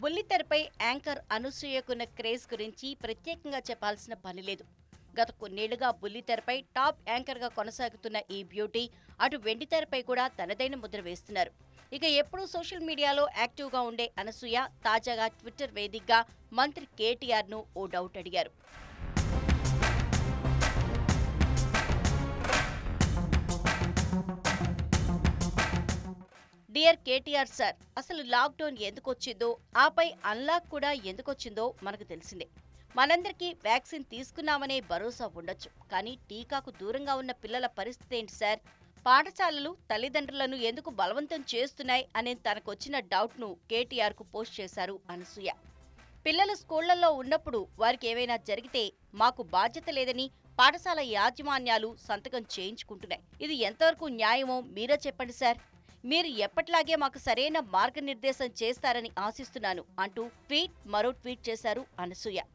బుల్లితెరపై anchor అనసూయకున్న craze గురించి ప్రత్యేకంగా చెప్పాల్సిన పని లేదు గత కొన్నేళ్లుగా బుల్లితెరపై టాప్ యాంకర్గా కొనసాగుతున్న ఈ బ్యూటీ అటు వెండితెరపై కూడా తనదైన ముద్ర వేస్తున్నారు ఇక ఎప్పుడూ సోషల్ మీడియాలో యాక్టివ్గా ఉండే అనసూయ తాజాగా ట్విట్టర్ వేదికగా మంత్రి కేటీఆర్ను ఓ డౌట్ అడిగారు డియర్ కేటీఆర్ సార్ అసలు లాక్డౌన్ ఎందుకు వచ్చిందో ఆపై అన్లాక్ కూడా ఎందుకు వచ్చిందో మనకు తెలిసిందే మనందరికీ వ్యాక్సిన్ తీసుకున్నామనే భరోసా ఉండొచ్చు కానీ టీకాకు దూరంగా ఉన్న పిల్లల పరిస్థితి ఏంటి సార్ పాఠశాలలు తల్లిదండ్రులను ఎందుకు బలవంతం చేస్తున్నాయి అనే తనకొచ్చిన డౌట్ను కేటీఆర్కు పోస్ట్ చేశారు అనసూయ పిల్లలు స్కూళ్లలో ఉన్నప్పుడు వారికి ఏవైనా జరిగితే మాకు బాధ్యత లేదని పాఠశాల యాజమాన్యాలు సంతకం చేయించుకుంటున్నాయి ఇది ఎంతవరకు న్యాయమో మీరే చెప్పండి సార్ మీరు ఎప్పట్లాగే మాకు సరైన మార్గనిర్దేశం చేస్తారని ఆశిస్తున్నాను అంటూ ట్వీట్ మరో ట్వీట్ చేశారు అనసూయ